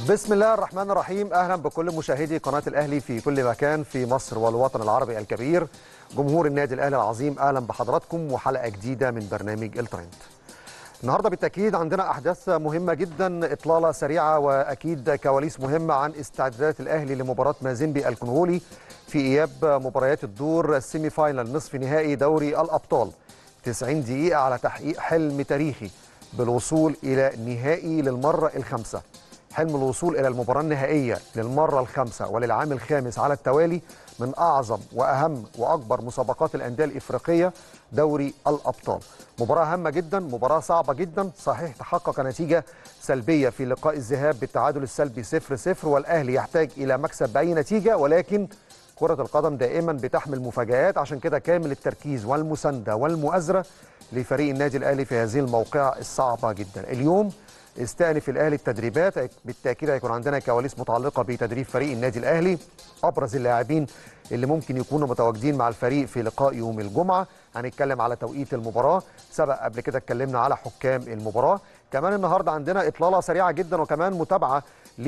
بسم الله الرحمن الرحيم اهلا بكل مشاهدي قناه الاهلي في كل مكان في مصر والوطن العربي الكبير جمهور النادي الاهلي العظيم اهلا بحضراتكم وحلقه جديده من برنامج الترند النهارده بالتاكيد عندنا احداث مهمه جدا اطلاله سريعه واكيد كواليس مهمه عن استعدادات الاهلي لمباراه مازيمبي الكونغولي في اياب مباريات الدور السيمي فاينال نصف نهائي دوري الابطال 90 دقيقه على تحقيق حلم تاريخي بالوصول الى نهائي للمره الخامسه حلم الوصول إلى المباراة النهائية للمرة الخامسة وللعام الخامس على التوالي من أعظم وأهم وأكبر مسابقات الأندية الإفريقية دوري الأبطال مباراة هامة جدا مباراة صعبة جدا صحيح تحقق نتيجة سلبية في لقاء الذهاب بالتعادل السلبي 0-0 والأهلي يحتاج إلى مكسب بأي نتيجة ولكن كرة القدم دائما بتحمل مفاجآت عشان كده كامل التركيز والمساندة والمؤازرة لفريق النادي الأهلي في هذه الموقعة الصعبة جدا اليوم استأنف الاهلي التدريبات بالتاكيد هيكون عندنا كواليس متعلقه بتدريب فريق النادي الاهلي ابرز اللاعبين اللي ممكن يكونوا متواجدين مع الفريق في لقاء يوم الجمعه هنتكلم على توقيت المباراه سبق قبل كده اتكلمنا على حكام المباراه كمان النهارده عندنا اطلاله سريعه جدا وكمان متابعه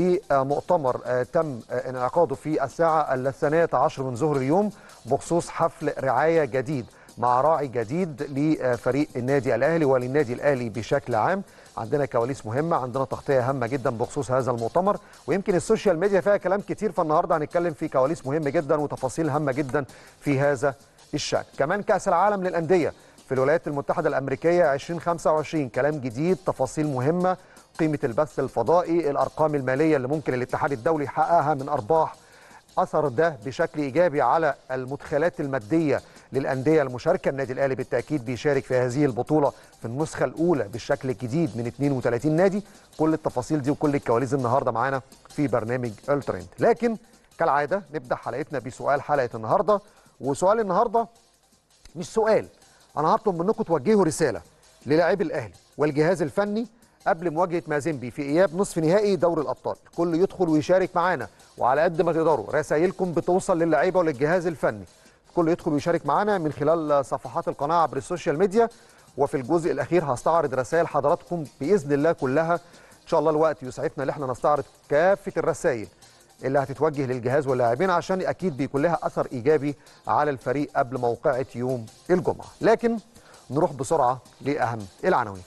لمؤتمر تم انعقاده في الساعه الثانيه عشر من ظهر اليوم بخصوص حفل رعايه جديد مع راعي جديد لفريق النادي الاهلي وللنادي الاهلي بشكل عام عندنا كواليس مهمه عندنا تغطيه هامه جدا بخصوص هذا المؤتمر ويمكن السوشيال ميديا فيها كلام كتير فالنهارده هنتكلم في كواليس مهمه جدا وتفاصيل هامه جدا في هذا الشان كمان كاس العالم للانديه في الولايات المتحده الامريكيه 2025 كلام جديد تفاصيل مهمه قيمه البث الفضائي الارقام الماليه اللي ممكن الاتحاد الدولي يحققها من ارباح اثر ده بشكل ايجابي على المدخلات الماديه للانديه المشاركه النادي الاهلي بالتاكيد بيشارك في هذه البطوله في النسخه الاولى بالشكل الجديد من 32 نادي كل التفاصيل دي وكل الكواليس النهارده معانا في برنامج الترند لكن كالعاده نبدا حلقتنا بسؤال حلقه النهارده وسؤال النهارده مش سؤال انا هطلب منكم توجهوا رساله للاعبي الاهلي والجهاز الفني قبل مواجهه مازيمبي في اياب نصف نهائي دوري الابطال الكل يدخل ويشارك معانا وعلى قد ما تقدروا رسائلكم بتوصل للعيبه وللجهاز الفني الكل يدخل ويشارك معانا من خلال صفحات القناه عبر السوشيال ميديا وفي الجزء الاخير هستعرض رسائل حضراتكم باذن الله كلها ان شاء الله الوقت يسعفنا ان احنا نستعرض كافه الرسائل اللي هتتوجه للجهاز واللاعبين عشان اكيد بيكون لها اثر ايجابي على الفريق قبل موقعه يوم الجمعه لكن نروح بسرعه لاهم العناوين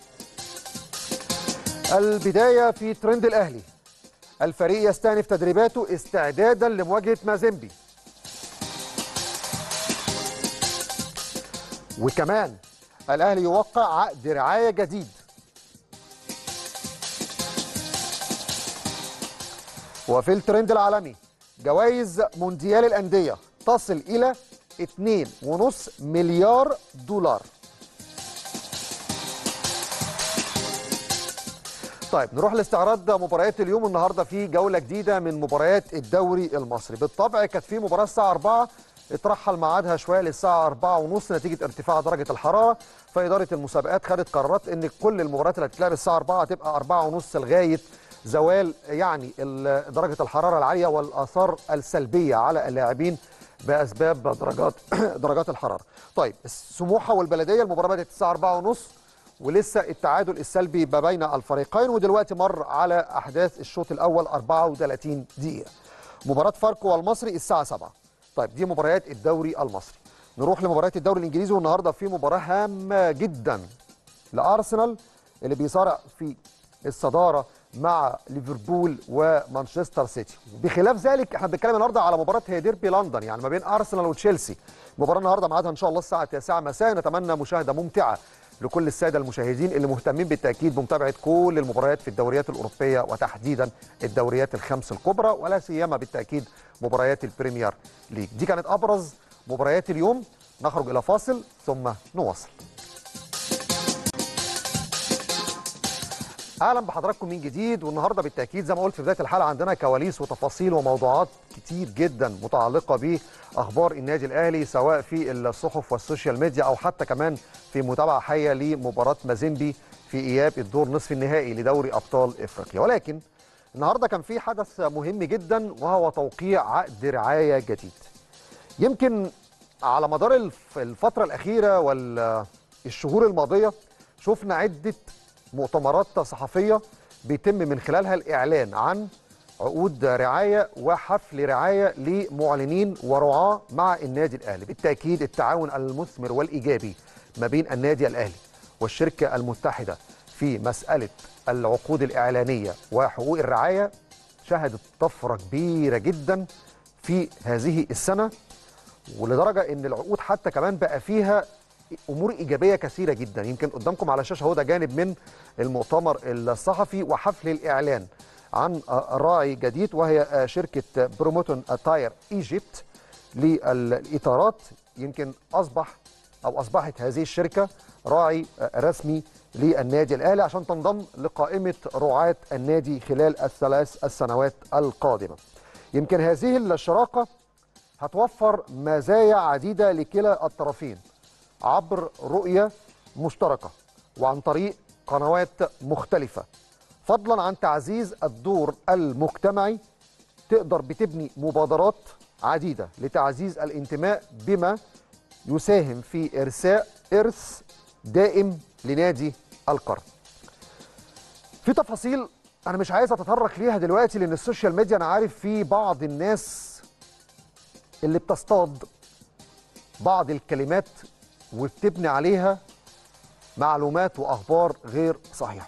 البدايه في ترند الاهلي الفريق يستأنف تدريباته استعدادا لمواجهه مازيمبي وكمان الاهلي يوقع عقد رعايه جديد وفي الترند العالمي جوائز مونديال الانديه تصل الى 2.5 مليار دولار طيب نروح لاستعراض مباريات اليوم النهارده في جوله جديده من مباريات الدوري المصري بالطبع كانت في مباراه الساعه 4 اترحل ميعادها شويه للساعه 4 ونص نتيجه ارتفاع درجه الحراره فاداره المسابقات خدت قرارات ان كل المباريات اللي هتتلعب الساعه 4 هتبقى 4 ونص لغايه زوال يعني درجه الحراره العاليه والاثار السلبيه على اللاعبين باسباب درجات درجات الحراره. طيب سموحه والبلديه المباراه بدات الساعه 4 ونص ولسه التعادل السلبي ما بين الفريقين ودلوقتي مر على احداث الشوط الاول 34 دقيقه. مباراه فاركو والمصري الساعه 7. طيب دي مباريات الدوري المصري. نروح لمباريات الدوري الانجليزي والنهارده في مباراه هامه جدا لارسنال اللي بيصارع في الصداره مع ليفربول ومانشستر سيتي بخلاف ذلك احنا بنتكلم النهارده على مباراه هي ديربي لندن يعني ما بين ارسنال وتشيلسي المباراه النهارده ميعادها ان شاء الله الساعه 9 مساء نتمنى مشاهده ممتعه لكل الساده المشاهدين اللي مهتمين بالتاكيد بمتابعه كل المباريات في الدوريات الاوروبيه وتحديدا الدوريات الخمس الكبرى ولا سيما بالتاكيد مباريات البريمير ليج دي كانت ابرز مباريات اليوم نخرج الى فاصل ثم نواصل اهلا بحضراتكم من جديد والنهارده بالتاكيد زي ما قلت في بدايه الحلقه عندنا كواليس وتفاصيل وموضوعات كتير جدا متعلقه باخبار النادي الاهلي سواء في الصحف والسوشيال ميديا او حتى كمان في متابعه حيه لمباراه مازيمبي في اياب الدور نصف النهائي لدوري ابطال افريقيا ولكن النهارده كان في حدث مهم جدا وهو توقيع عقد رعايه جديد يمكن على مدار الفتره الاخيره والشهور الماضيه شفنا عده مؤتمرات صحفيه بيتم من خلالها الاعلان عن عقود رعايه وحفل رعايه لمعلنين ورعاه مع النادي الاهلي بالتاكيد التعاون المثمر والايجابي ما بين النادي الاهلي والشركه المتحده في مساله العقود الاعلانيه وحقوق الرعايه شهدت طفره كبيره جدا في هذه السنه ولدرجه ان العقود حتى كمان بقى فيها امور ايجابيه كثيره جدا يمكن قدامكم على الشاشه هو ده جانب من المؤتمر الصحفي وحفل الاعلان عن راعي جديد وهي شركه بروموتون تاير ايجيبت للاطارات يمكن اصبح او اصبحت هذه الشركه راعي رسمي للنادي الاهلي عشان تنضم لقائمه رعاه النادي خلال الثلاث السنوات القادمه. يمكن هذه الشراكه هتوفر مزايا عديده لكلا الطرفين عبر رؤيه مشتركه وعن طريق قنوات مختلفه فضلا عن تعزيز الدور المجتمعي تقدر بتبني مبادرات عديده لتعزيز الانتماء بما يساهم في ارساء ارث دائم لنادي القرن. في تفاصيل انا مش عايز اتطرق ليها دلوقتي لان السوشيال ميديا انا عارف في بعض الناس اللي بتصطاد بعض الكلمات وبتبني عليها معلومات واخبار غير صحيحه.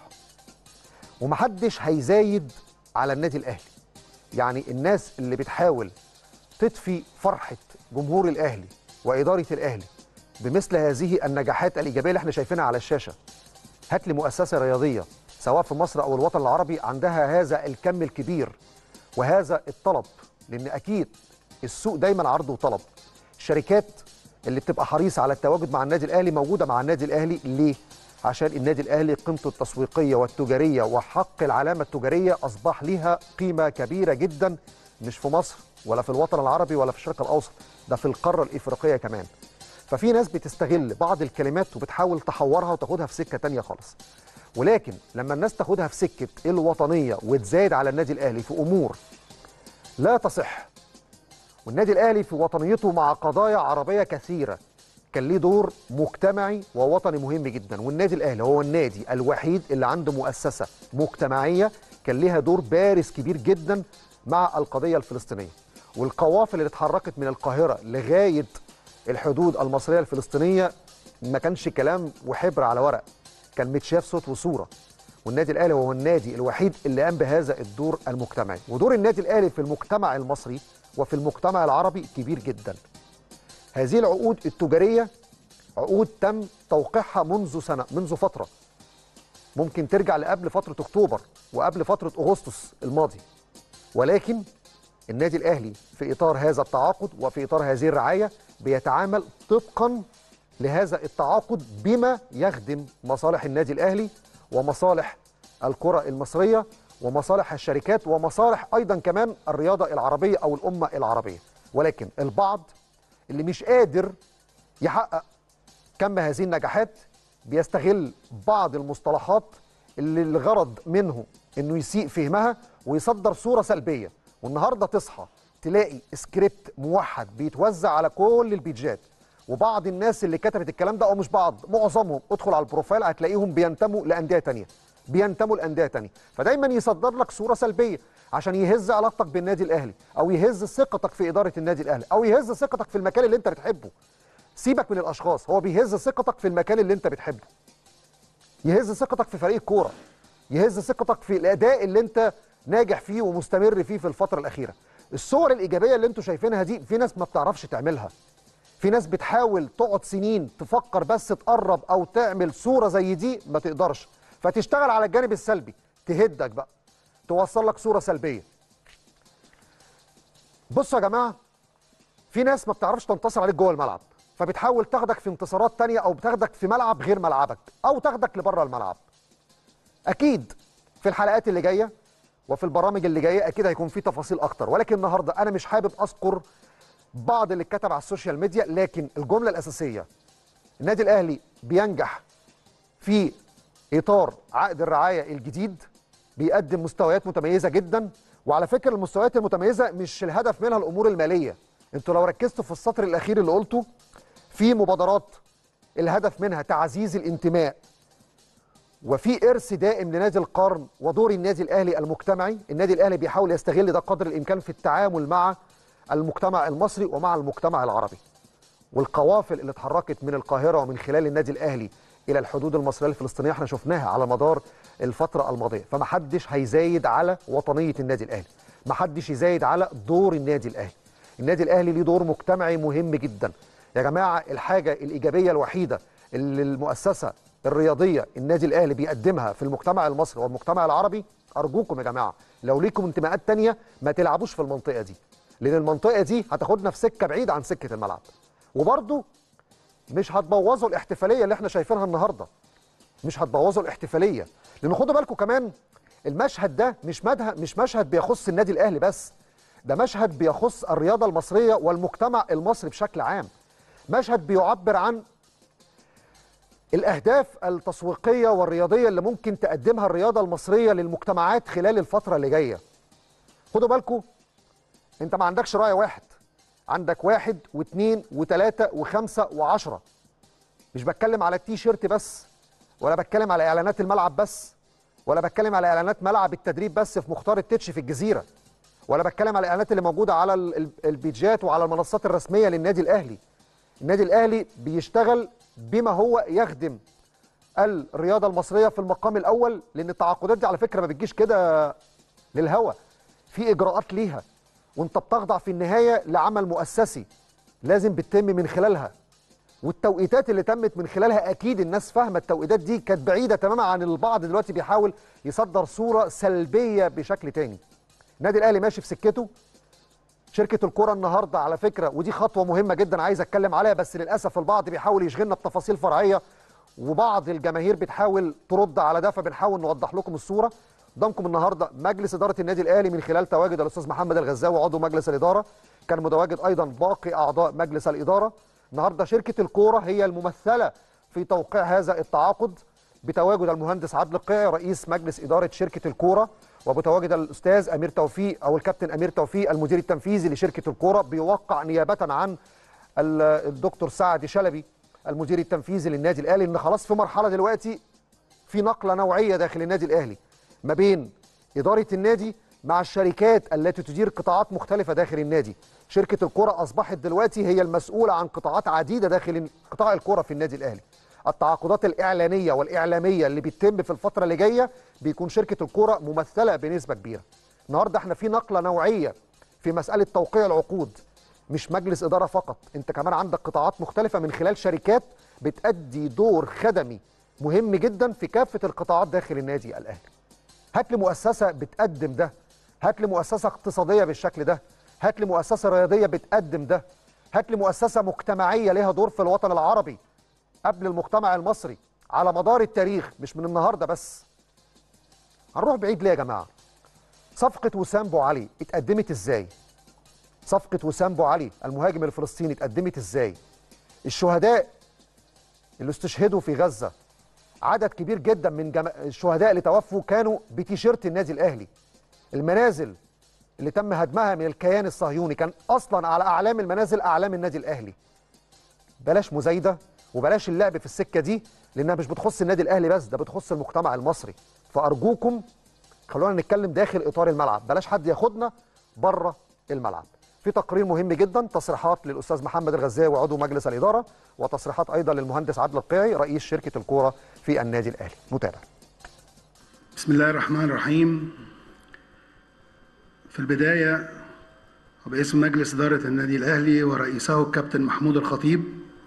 ومحدش هيزايد على النادي الاهلي. يعني الناس اللي بتحاول تطفي فرحه جمهور الاهلي واداره الاهلي بمثل هذه النجاحات الايجابيه اللي احنا شايفينها على الشاشه. هات لي مؤسسه رياضيه سواء في مصر او الوطن العربي عندها هذا الكم الكبير وهذا الطلب لان اكيد السوق دايما عرض وطلب. الشركات اللي بتبقى حريصه على التواجد مع النادي الاهلي موجوده مع النادي الاهلي ليه؟ عشان النادي الاهلي قيمته التسويقيه والتجاريه وحق العلامه التجاريه اصبح ليها قيمه كبيره جدا مش في مصر ولا في الوطن العربي ولا في الشرق الاوسط ده في القاره الافريقيه كمان. ففي ناس بتستغل بعض الكلمات وبتحاول تحورها وتاخدها في سكه تانية خالص. ولكن لما الناس تاخدها في سكه الوطنيه وتزايد على النادي الاهلي في امور لا تصح والنادي الاهلي في وطنيته مع قضايا عربيه كثيره كان ليه دور مجتمعي ووطني مهم جدا والنادي الاهلي هو النادي الوحيد اللي عنده مؤسسه مجتمعيه كان ليها دور بارز كبير جدا مع القضيه الفلسطينيه والقوافل اللي اتحركت من القاهره لغايه الحدود المصريه الفلسطينيه ما كانش كلام وحبر على ورق كان متشاف صوت وصوره والنادي الاهلي هو النادي الوحيد اللي قام بهذا الدور المجتمعي ودور النادي الاهلي في المجتمع المصري وفي المجتمع العربي كبير جدا هذه العقود التجاريه عقود تم توقيعها منذ سنه منذ فتره ممكن ترجع لقبل فتره اكتوبر وقبل فتره اغسطس الماضي ولكن النادي الاهلي في اطار هذا التعاقد وفي اطار هذه الرعايه بيتعامل طبقا لهذا التعاقد بما يخدم مصالح النادي الاهلي ومصالح الكره المصريه ومصالح الشركات ومصالح ايضا كمان الرياضه العربيه او الامه العربيه ولكن البعض اللي مش قادر يحقق كم هذه النجاحات بيستغل بعض المصطلحات اللي الغرض منه انه يسيء فهمها ويصدر صوره سلبيه والنهارده تصحى تلاقي سكريبت موحد بيتوزع على كل البيجات وبعض الناس اللي كتبت الكلام ده او مش بعض معظمهم ادخل على البروفايل هتلاقيهم بينتموا لانديه تانية بينتموا لانديه تانية فدايما يصدر لك صوره سلبيه عشان يهز علاقتك بالنادي الاهلي او يهز ثقتك في اداره النادي الاهلي او يهز ثقتك في المكان اللي انت بتحبه سيبك من الاشخاص هو بيهز ثقتك في المكان اللي انت بتحبه يهز ثقتك في فريق الكوره يهز ثقتك في الاداء اللي انت ناجح فيه ومستمر فيه في الفتره الاخيره الصور الايجابيه اللي انتم شايفينها دي في ناس ما بتعرفش تعملها في ناس بتحاول تقعد سنين تفكر بس تقرب او تعمل صوره زي دي ما تقدرش فتشتغل على الجانب السلبي تهدك بقى توصل لك صوره سلبيه بصوا يا جماعه في ناس ما بتعرفش تنتصر عليك جوه الملعب فبتحاول تاخدك في انتصارات تانية او بتاخدك في ملعب غير ملعبك او تاخدك لبره الملعب اكيد في الحلقات اللي جايه وفي البرامج اللي جايه اكيد هيكون في تفاصيل اكتر ولكن النهارده انا مش حابب اذكر بعض اللي اتكتب على السوشيال ميديا لكن الجمله الاساسيه النادي الاهلي بينجح في اطار عقد الرعايه الجديد بيقدم مستويات متميزه جدا وعلى فكره المستويات المتميزه مش الهدف منها الامور الماليه انتوا لو ركزتوا في السطر الاخير اللي قلته في مبادرات الهدف منها تعزيز الانتماء وفي ارث دائم لنادي القرن ودور النادي الاهلي المجتمعي النادي الاهلي بيحاول يستغل ده قدر الامكان في التعامل مع المجتمع المصري ومع المجتمع العربي والقوافل اللي اتحركت من القاهره ومن خلال النادي الاهلي الى الحدود المصريه الفلسطينيه احنا شفناها على مدار الفتره الماضيه فمحدش هيزايد على وطنيه النادي الاهلي محدش يزايد على دور النادي الاهلي النادي الاهلي ليه دور مجتمعي مهم جدا يا جماعه الحاجه الايجابيه الوحيده اللي المؤسسه الرياضيه النادي الاهلي بيقدمها في المجتمع المصري والمجتمع العربي ارجوكم يا جماعه لو ليكم انتماءات تانية ما تلعبوش في المنطقه دي لان المنطقه دي هتاخدنا في سكه بعيده عن سكه الملعب وبرده مش هتبوظوا الاحتفاليه اللي احنا شايفينها النهارده مش هتبوظوا الاحتفاليه لان خدوا بالكم كمان المشهد ده مش مدها مش مشهد بيخص النادي الاهلي بس ده مشهد بيخص الرياضه المصريه والمجتمع المصري بشكل عام مشهد بيعبر عن الاهداف التسويقيه والرياضيه اللي ممكن تقدمها الرياضه المصريه للمجتمعات خلال الفتره اللي جايه خدوا بالكم انت ما عندكش راي واحد عندك واحد واثنين وثلاثة وخمسة وعشرة مش بتكلم على التي شيرت بس ولا بتكلم على اعلانات الملعب بس ولا بتكلم على اعلانات ملعب التدريب بس في مختار التتش في الجزيره ولا بتكلم على الاعلانات اللي موجوده على البيجات وعلى المنصات الرسميه للنادي الاهلي النادي الاهلي بيشتغل بما هو يخدم الرياضه المصريه في المقام الاول لان التعاقدات دي على فكره ما بتجيش كده للهوا في اجراءات ليها وانت بتخضع في النهايه لعمل مؤسسي لازم بتتم من خلالها والتوقيتات اللي تمت من خلالها اكيد الناس فاهمه التوقيتات دي كانت بعيده تماما عن البعض دلوقتي بيحاول يصدر صوره سلبيه بشكل تاني النادي الاهلي ماشي في سكته شركه الكره النهارده على فكره ودي خطوه مهمه جدا عايز اتكلم عليها بس للاسف البعض بيحاول يشغلنا بتفاصيل فرعيه وبعض الجماهير بتحاول ترد على ده فبنحاول نوضح لكم الصوره قدامكم النهارده مجلس اداره النادي الاهلي من خلال تواجد الاستاذ محمد الغزاوي عضو مجلس الاداره كان متواجد ايضا باقي اعضاء مجلس الاداره النهارده شركه الكوره هي الممثله في توقيع هذا التعاقد بتواجد المهندس عادل القيعي رئيس مجلس اداره شركه الكوره وبتواجد الاستاذ امير توفيق او الكابتن امير توفيق المدير التنفيذي لشركه الكوره بيوقع نيابه عن الدكتور سعد شلبي المدير التنفيذي للنادي الاهلي ان خلاص في مرحله دلوقتي في نقله نوعيه داخل النادي الاهلي ما بين اداره النادي مع الشركات التي تدير قطاعات مختلفه داخل النادي شركه الكره اصبحت دلوقتي هي المسؤوله عن قطاعات عديده داخل قطاع الكره في النادي الاهلي التعاقدات الاعلانيه والاعلاميه اللي بتتم في الفتره اللي جايه بيكون شركه الكره ممثله بنسبه كبيره النهارده احنا في نقله نوعيه في مساله توقيع العقود مش مجلس اداره فقط انت كمان عندك قطاعات مختلفه من خلال شركات بتأدي دور خدمي مهم جدا في كافه القطاعات داخل النادي الاهلي هات لي مؤسسه بتقدم ده هات لي مؤسسه اقتصاديه بالشكل ده هات لي مؤسسه رياضيه بتقدم ده هات لي مؤسسه مجتمعيه ليها دور في الوطن العربي قبل المجتمع المصري على مدار التاريخ مش من النهارده بس هنروح بعيد ليه يا جماعه صفقه وسام بو علي اتقدمت ازاي صفقه وسام بو علي المهاجم الفلسطيني اتقدمت ازاي الشهداء اللي استشهدوا في غزه عدد كبير جدا من جم... الشهداء اللي توفوا كانوا بتيشيرت النادي الاهلي المنازل اللي تم هدمها من الكيان الصهيوني كان اصلا على اعلام المنازل اعلام النادي الاهلي بلاش مزايده وبلاش اللعب في السكه دي لانها مش بتخص النادي الاهلي بس ده بتخص المجتمع المصري فارجوكم خلونا نتكلم داخل اطار الملعب بلاش حد ياخدنا بره الملعب في تقرير مهم جدا تصريحات للاستاذ محمد الغزاوي عضو مجلس الاداره وتصريحات ايضا للمهندس عادل القيعي رئيس شركه الكوره في النادي الاهلي متابع بسم الله الرحمن الرحيم في البدايه وباسم مجلس اداره النادي الاهلي ورئيسه الكابتن محمود الخطيب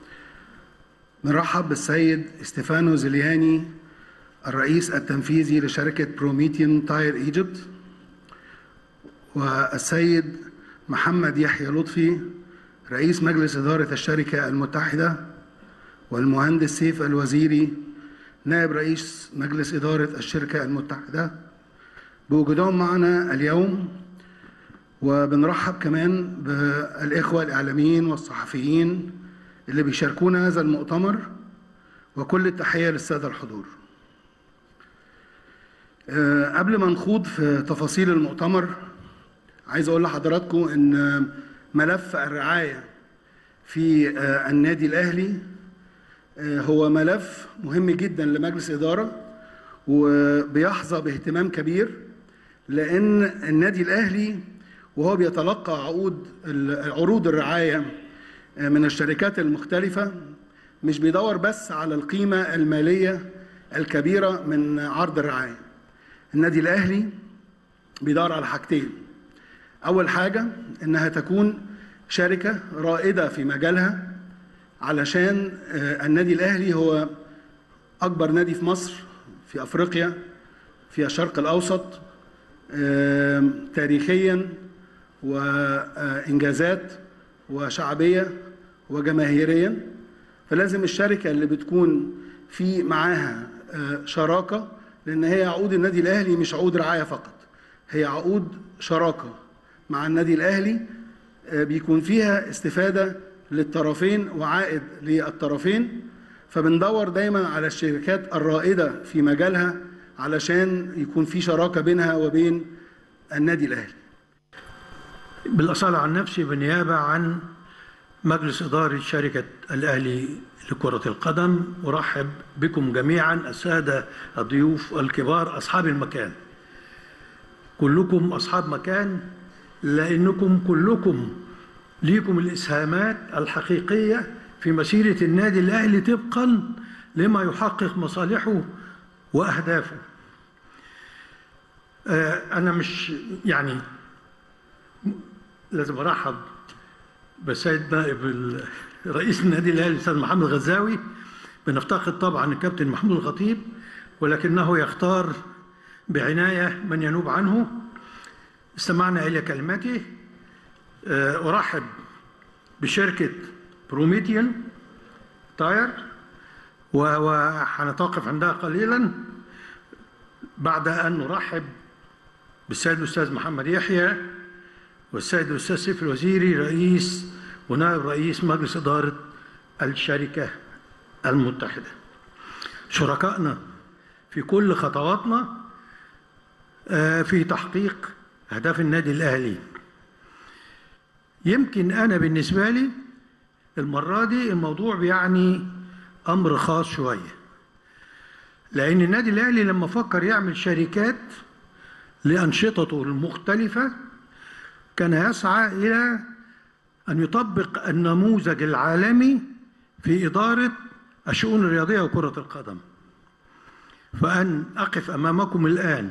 نرحب بالسيد استيفانو زلياني الرئيس التنفيذي لشركه بروميتيان تاير ايجيبت والسيد محمد يحيى لطفي رئيس مجلس إدارة الشركة المتحدة والمهندس سيف الوزيري نائب رئيس مجلس إدارة الشركة المتحدة بوجودهم معنا اليوم وبنرحب كمان بالإخوة الإعلاميين والصحفيين اللي بيشاركونا هذا المؤتمر وكل التحية للسادة الحضور قبل ما نخوض في تفاصيل المؤتمر عايز اقول لحضراتكم ان ملف الرعايه في النادي الاهلي هو ملف مهم جدا لمجلس اداره وبيحظى باهتمام كبير لان النادي الاهلي وهو بيتلقى عقود عروض الرعايه من الشركات المختلفه مش بيدور بس على القيمه الماليه الكبيره من عرض الرعايه النادي الاهلي بيدور على حاجتين اول حاجه انها تكون شركه رائده في مجالها علشان النادي الاهلي هو اكبر نادي في مصر في افريقيا في الشرق الاوسط تاريخيا وانجازات وشعبيه وجماهيريا فلازم الشركه اللي بتكون في معاها شراكه لان هي عقود النادي الاهلي مش عقود رعايه فقط هي عقود شراكه مع النادي الاهلي بيكون فيها استفاده للطرفين وعائد للطرفين فبندور دايما على الشركات الرائده في مجالها علشان يكون في شراكه بينها وبين النادي الاهلي بالأصالة عن نفسي بالنيابة عن مجلس إدارة شركة الأهلي لكرة القدم أرحب بكم جميعا السادة الضيوف الكبار أصحاب المكان كلكم أصحاب مكان لأنكم كلكم ليكم الإسهامات الحقيقية في مسيرة النادي الأهلي طبقا لما يحقق مصالحه وأهدافه أنا مش يعني لازم ارحب بالسيد نائب رئيس النادي الاهلي الاستاذ محمد غزاوي بنفتقد طبعا الكابتن محمود الخطيب ولكنه يختار بعنايه من ينوب عنه استمعنا الى كلمته ارحب بشركه بروميتيان تاير وحنتوقف عندها قليلا بعد ان نرحب بالسيد الاستاذ محمد يحيى والسيد الأستاذ سيف الوزيري رئيس ونائب رئيس مجلس إدارة الشركة المتحدة شركائنا في كل خطواتنا في تحقيق أهداف النادي الأهلي يمكن أنا بالنسبة لي المرة دي الموضوع بيعني أمر خاص شوية لأن النادي الأهلي لما فكر يعمل شركات لأنشطته المختلفة كان يسعى إلى أن يطبق النموذج العالمي في إدارة الشؤون الرياضية وكرة القدم فأن أقف أمامكم الآن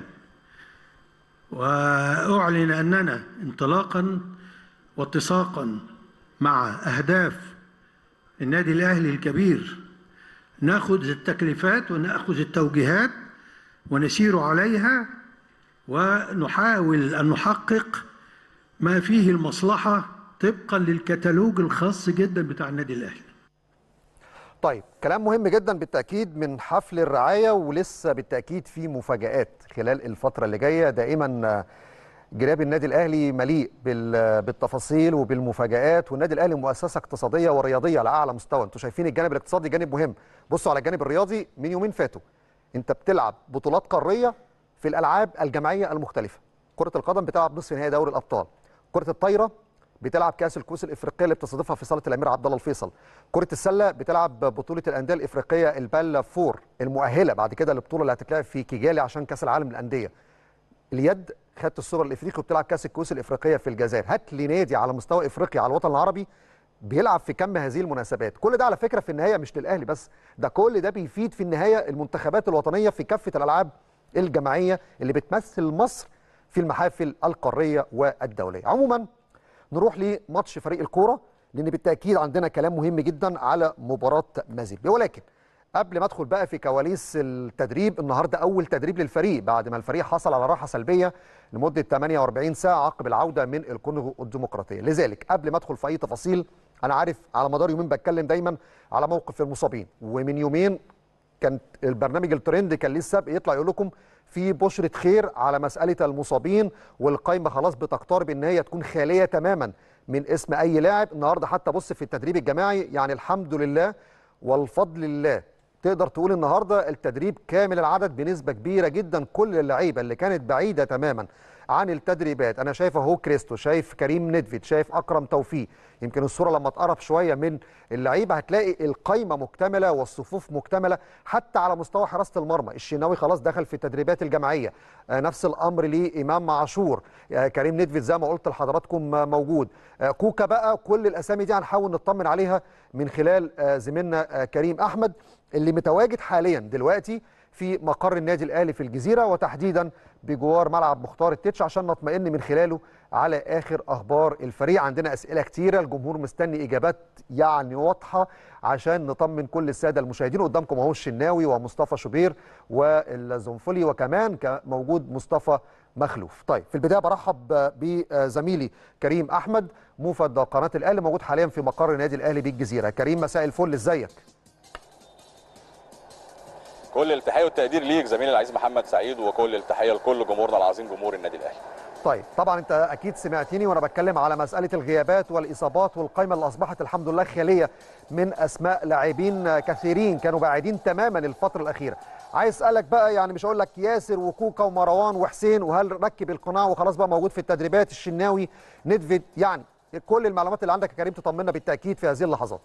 وأعلن أننا انطلاقا واتساقا مع أهداف النادي الأهلي الكبير ناخذ التكليفات وناخذ التوجيهات ونسير عليها ونحاول أن نحقق ما فيه المصلحة طبقا للكتالوج الخاص جدا بتاع النادي الأهلي طيب كلام مهم جدا بالتأكيد من حفل الرعاية ولسه بالتأكيد في مفاجآت خلال الفترة اللي جاية دائما جراب النادي الأهلي مليء بالتفاصيل وبالمفاجآت والنادي الأهلي مؤسسة اقتصادية ورياضية على أعلى مستوى انتوا شايفين الجانب الاقتصادي جانب مهم بصوا على الجانب الرياضي من يومين فاتوا انت بتلعب بطولات قارية في الألعاب الجماعية المختلفة كرة القدم بتلعب نصف نهائي دوري الأبطال كرة الطايرة بتلعب كاس الكؤوس الافريقيه اللي بتستضيفها في صاله الامير عبد الله الفيصل كره السله بتلعب بطوله الانديه الافريقيه البال فور المؤهله بعد كده للبطوله اللي هتتلعب في كيجالي عشان كاس العالم للانديه اليد خدت السوبر الافريقي وبتلعب كاس الكؤوس الافريقيه في الجزائر هات لي نادي على مستوى افريقيا على الوطن العربي بيلعب في كم هذه المناسبات كل ده على فكره في النهايه مش للاهلي بس ده كل ده بيفيد في النهايه المنتخبات الوطنيه في كافه الالعاب الجماعيه اللي بتمثل مصر في المحافل القاريه والدوليه عموما نروح لماتش فريق الكوره لان بالتاكيد عندنا كلام مهم جدا على مباراه مازيمبي ولكن قبل ما ادخل بقى في كواليس التدريب النهارده اول تدريب للفريق بعد ما الفريق حصل على راحه سلبيه لمده 48 ساعه عقب العوده من الكونغو الديمقراطيه لذلك قبل ما ادخل في اي تفاصيل انا عارف على مدار يومين بتكلم دايما على موقف المصابين ومن يومين كان البرنامج الترند كان ليه السبق يطلع يقول لكم في بشرة خير على مسألة المصابين والقايمة خلاص بتقترب ان هي تكون خالية تماما من اسم اي لاعب النهارده حتى بص في التدريب الجماعي يعني الحمد لله والفضل لله تقدر تقول النهارده التدريب كامل العدد بنسبة كبيرة جدا كل اللعيبة اللي كانت بعيدة تماما عن التدريبات انا شايف اهو كريستو شايف كريم ندفيد شايف اكرم توفيق يمكن الصوره لما تقرب شويه من اللعيبه هتلاقي القايمه مكتمله والصفوف مكتمله حتى على مستوى حراسه المرمى الشناوي خلاص دخل في التدريبات الجماعيه آه، نفس الامر لامام عاشور آه، كريم ندفيد زي ما قلت لحضراتكم آه، موجود آه، كوكا بقى كل الاسامي دي هنحاول نطمن عليها من خلال آه، زميلنا آه، كريم احمد اللي متواجد حاليا دلوقتي في مقر النادي الاهلي في الجزيره وتحديدا بجوار ملعب مختار التتش عشان نطمئن من خلاله على اخر اخبار الفريق عندنا اسئله كتيره الجمهور مستني اجابات يعني واضحه عشان نطمن كل الساده المشاهدين قدامكم اهو الشناوي ومصطفى شوبير والزنفلي وكمان ك- موجود مصطفى مخلوف طيب في البدايه برحب بزميلي كريم احمد موفد قناه الاهلي موجود حاليا في مقر النادي الاهلي بالجزيره كريم مساء الفل ازيك كل التحيه والتقدير ليك زميلي العزيز محمد سعيد وكل التحيه لكل جمهورنا العظيم جمهور النادي الاهلي طيب طبعا انت اكيد سمعتني وانا بتكلم على مساله الغيابات والاصابات والقائمه اللي اصبحت الحمد لله خاليه من اسماء لاعبين كثيرين كانوا بعيدين تماما الفتره الاخيره عايز اسالك بقى يعني مش هقول لك ياسر وكوكا ومروان وحسين وهل ركب القناع وخلاص بقى موجود في التدريبات الشناوي ندفيد يعني كل المعلومات اللي عندك يا كريم تطمنا بالتاكيد في هذه اللحظات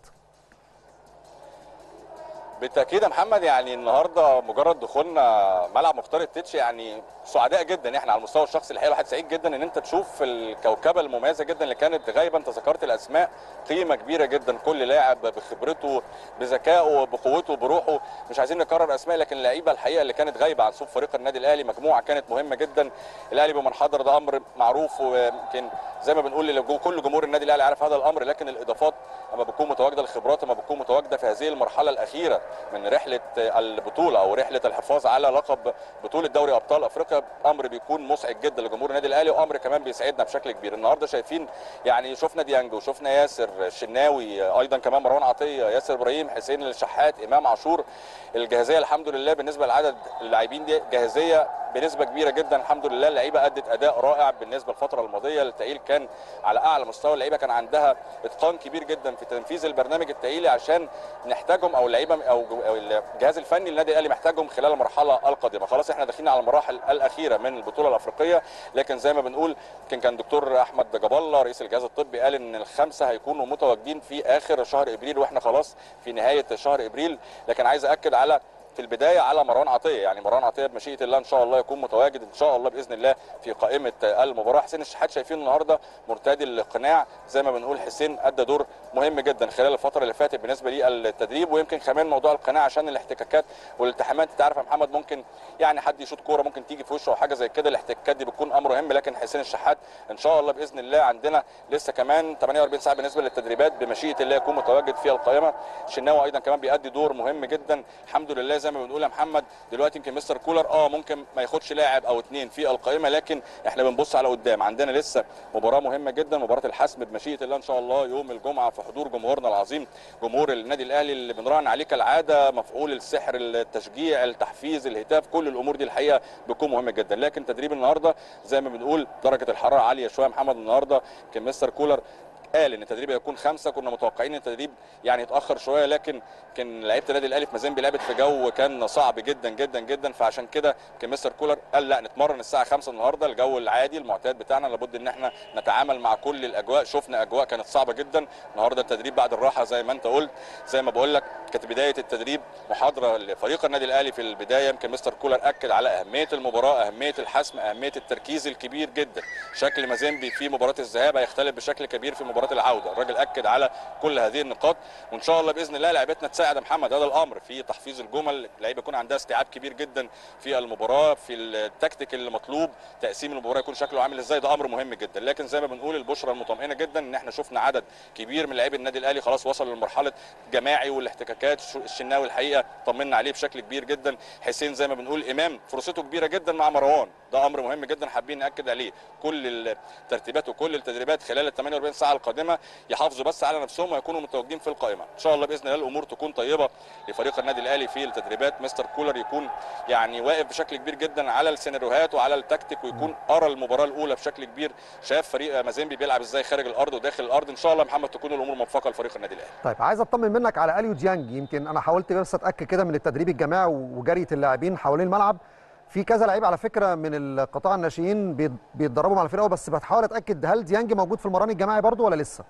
بالتاكيد يا محمد يعني النهارده مجرد دخولنا ملعب مختار التتش يعني سعداء جدا احنا على المستوى الشخصي الحقيقه الواحد سعيد جدا ان انت تشوف الكوكبه المميزه جدا اللي كانت غايبه انت ذكرت الاسماء قيمه كبيره جدا كل لاعب بخبرته بذكائه بقوته بروحه مش عايزين نكرر اسماء لكن اللعيبه الحقيقه اللي كانت غايبه عن صفوف فريق النادي الاهلي مجموعه كانت مهمه جدا الاهلي بمن حضر ده امر معروف ويمكن زي ما بنقول للجو- كل جمهور النادي الاهلي عارف هذا الامر لكن الاضافات اما بتكون متواجده الخبرات اما بتكون متواجده في هذه المرحله الاخيره من رحله البطوله او رحله الحفاظ على لقب بطوله دوري ابطال افريقيا امر بيكون مسعد جدا لجمهور النادي الاهلي وامر كمان بيسعدنا بشكل كبير النهارده شايفين يعني شفنا ديانج وشفنا ياسر الشناوي ايضا كمان مروان عطيه ياسر ابراهيم حسين الشحات امام عاشور الجاهزيه الحمد لله بالنسبه لعدد اللاعبين دي جاهزيه بنسبه كبيره جدا الحمد لله اللعيبه ادت اداء رائع بالنسبه للفتره الماضيه التاهيل كان على اعلى مستوى اللعيبه كان عندها اتقان كبير جدا في تنفيذ البرنامج التاهيلي عشان نحتاجهم او اللعيبه او أو الجهاز الفني للنادي الاهلي محتاجهم خلال المرحله القادمه خلاص احنا داخلين على المراحل الاخيره من البطوله الافريقيه لكن زي ما بنقول كان كان دكتور احمد جاب الله رئيس الجهاز الطبي قال ان الخمسه هيكونوا متواجدين في اخر شهر ابريل واحنا خلاص في نهايه شهر ابريل لكن عايز اكد على في البدايه على مروان عطيه يعني مروان عطيه بمشيئه الله ان شاء الله يكون متواجد ان شاء الله باذن الله في قائمه المباراه حسين الشحات شايفين النهارده مرتدي الاقناع زي ما بنقول حسين ادى دور مهم جدا خلال الفتره اللي فاتت بالنسبه للتدريب ويمكن كمان موضوع القناع عشان الاحتكاكات والالتحامات انت عارف يا محمد ممكن يعني حد يشوط كوره ممكن تيجي في وشه او حاجه زي كده الاحتكاكات دي بتكون امر مهم لكن حسين الشحات ان شاء الله باذن الله عندنا لسه كمان 48 ساعه بالنسبه للتدريبات بمشيئه الله يكون متواجد في القائمه الشناوي ايضا كمان بيأدي دور مهم جدا الحمد لله زي ما بنقول يا محمد دلوقتي يمكن مستر كولر اه ممكن ما ياخدش لاعب او اثنين في القائمه لكن احنا بنبص على قدام عندنا لسه مباراه مهمه جدا مباراه الحسم بمشيئه الله ان شاء الله يوم الجمعه في حضور جمهورنا العظيم جمهور النادي الاهلي اللي بنراهن عليه كالعاده مفعول السحر التشجيع التحفيز الهتاف كل الامور دي الحقيقه بتكون مهمه جدا لكن تدريب النهارده زي ما بنقول درجه الحراره عاليه شويه يا محمد النهارده يمكن مستر كولر قال ان التدريب هيكون خمسه كنا متوقعين ان التدريب يعني يتاخر شويه لكن كان لعيبه النادي الاهلي في مازيمبي لعبت في جو كان صعب جدا جدا جدا فعشان كده كان مستر كولر قال لا نتمرن الساعه 5 النهارده الجو العادي المعتاد بتاعنا لابد ان احنا نتعامل مع كل الاجواء شفنا اجواء كانت صعبه جدا النهارده التدريب بعد الراحه زي ما انت قلت زي ما بقول لك كانت بدايه التدريب محاضره لفريق النادي الاهلي في البدايه يمكن مستر كولر اكد على اهميه المباراه اهميه الحسم اهميه التركيز الكبير جدا شكل مازيمبي في مباراه الذهاب هيختلف بشكل كبير في مباراه العوده الراجل اكد على كل هذه النقاط وان شاء الله باذن الله لعيبتنا تساعد يا محمد هذا الامر في تحفيظ الجمل اللعيبه يكون عندها استيعاب كبير جدا في المباراه في التكتيك اللي مطلوب تقسيم المباراه يكون شكله عامل ازاي ده امر مهم جدا لكن زي ما بنقول البشرى المطمئنه جدا ان احنا شفنا عدد كبير من لاعبي النادي الاهلي خلاص وصل لمرحله جماعي والاحتكاكات الشناوي الحقيقه طمنا عليه بشكل كبير جدا حسين زي ما بنقول امام فرصته كبيره جدا مع مروان ده امر مهم جدا حابين ناكد عليه كل الترتيبات وكل التدريبات خلال ال 48 ساعه القادمه يحافظوا بس على نفسهم ويكونوا متواجدين في القائمه ان شاء الله باذن الله الامور تكون طيبه لفريق النادي الاهلي في التدريبات مستر كولر يكون يعني واقف بشكل كبير جدا على السيناريوهات وعلى التكتيك ويكون ارى المباراه الاولى بشكل كبير شاف فريق مازيمبي بيلعب ازاي خارج الارض وداخل الارض ان شاء الله محمد تكون الامور موفقه لفريق النادي الاهلي طيب عايز اطمن منك على اليو ديانج يمكن انا حاولت بس اتاكد كده من التدريب الجماعي وجريه اللاعبين حوالين الملعب في كذا لعيب على فكره من القطاع الناشئين بيت- بيتدربوا مع الفرقه بس بحاول اتاكد هل ديانج موجود في المران الجماعي برضو ولا لسه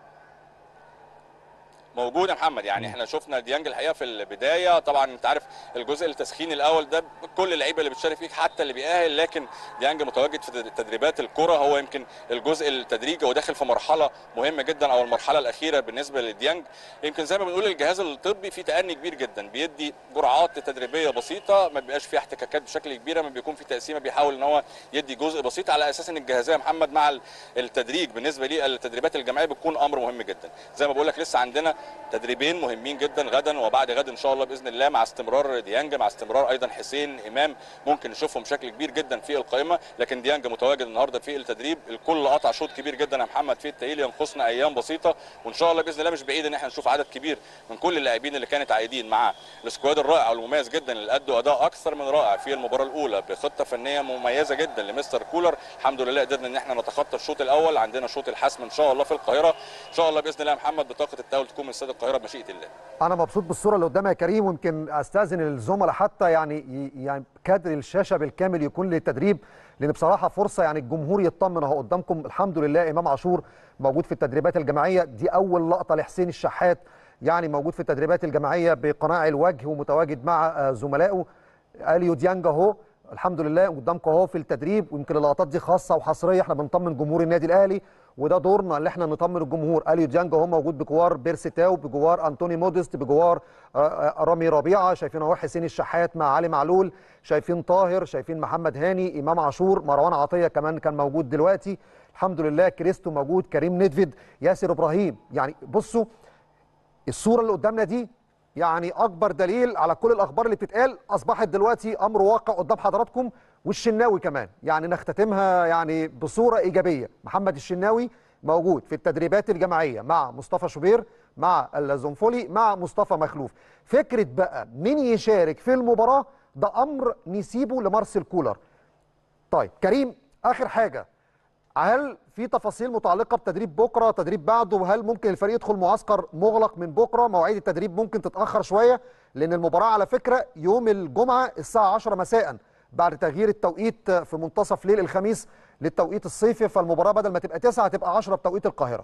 موجود يا محمد يعني احنا شفنا ديانج الحقيقه في البدايه طبعا انت عارف الجزء التسخين الاول ده كل اللعيبه اللي بتشارك فيه حتى اللي بيأهل لكن ديانج متواجد في تدريبات الكره هو يمكن الجزء التدريجي وداخل في مرحله مهمه جدا او المرحله الاخيره بالنسبه لديانج يمكن زي ما بنقول الجهاز الطبي فيه تأني كبير جدا بيدي جرعات تدريبيه بسيطه ما بيبقاش فيها احتكاكات بشكل كبير ما بيكون في تقسيمه بيحاول ان هو يدي جزء بسيط على اساس ان الجاهزيه يا محمد مع التدريج بالنسبه للتدريبات الجماعيه بتكون امر مهم جدا زي ما بقول لك لسه عندنا تدريبين مهمين جدا غدا وبعد غد ان شاء الله باذن الله مع استمرار ديانج مع استمرار ايضا حسين امام ممكن نشوفهم بشكل كبير جدا في القائمه لكن ديانج متواجد النهارده في التدريب الكل قطع شوط كبير جدا يا محمد في التاهيل ينقصنا ايام بسيطه وان شاء الله باذن الله مش بعيد ان احنا نشوف عدد كبير من كل اللاعبين اللي كانت عايدين مع السكواد الرائع والمميز جدا اللي ادوا اداء اكثر من رائع في المباراه الاولى بخطه فنيه مميزه جدا لمستر كولر الحمد لله قدرنا ان احنا نتخطى الشوط الاول عندنا شوط الحسم ان شاء الله في القاهره ان شاء الله باذن الله يا محمد بطاقه التاهل تكون من استاد القاهره بمشيئه الله انا مبسوط بالصوره اللي قدامي يا كريم ويمكن استاذن الزملاء حتى يعني يعني كادر الشاشه بالكامل يكون للتدريب لان بصراحه فرصه يعني الجمهور يطمن اهو قدامكم الحمد لله امام عاشور موجود في التدريبات الجماعيه دي اول لقطه لحسين الشحات يعني موجود في التدريبات الجماعيه بقناع الوجه ومتواجد مع آه، زملائه اليو ديانج اهو الحمد لله قدامكم اهو في التدريب ويمكن اللقطات دي خاصه وحصريه احنا بنطمن جمهور النادي الاهلي وده دورنا اللي احنا نطمن الجمهور اليو ديانج اهو موجود بجوار بيرسيتاو بجوار انتوني موديست بجوار آه، آه، رامي ربيعه شايفين اهو حسين الشحات مع علي معلول شايفين طاهر شايفين محمد هاني امام عاشور مروان عطيه كمان كان موجود دلوقتي الحمد لله كريستو موجود كريم ندفد ياسر ابراهيم يعني بصوا الصوره اللي قدامنا دي يعني اكبر دليل على كل الاخبار اللي بتتقال اصبحت دلوقتي امر واقع قدام حضراتكم والشناوي كمان يعني نختتمها يعني بصوره ايجابيه محمد الشناوي موجود في التدريبات الجماعيه مع مصطفى شوبير مع الزنفولي مع مصطفى مخلوف فكره بقى مين يشارك في المباراه ده امر نسيبه لمارسيل كولر طيب كريم اخر حاجه هل في تفاصيل متعلقه بتدريب بكره تدريب بعده وهل ممكن الفريق يدخل معسكر مغلق من بكره مواعيد التدريب ممكن تتاخر شويه لان المباراه على فكره يوم الجمعه الساعه 10 مساء بعد تغيير التوقيت في منتصف ليل الخميس للتوقيت الصيفي فالمباراه بدل ما تبقى 9 هتبقى 10 بتوقيت القاهره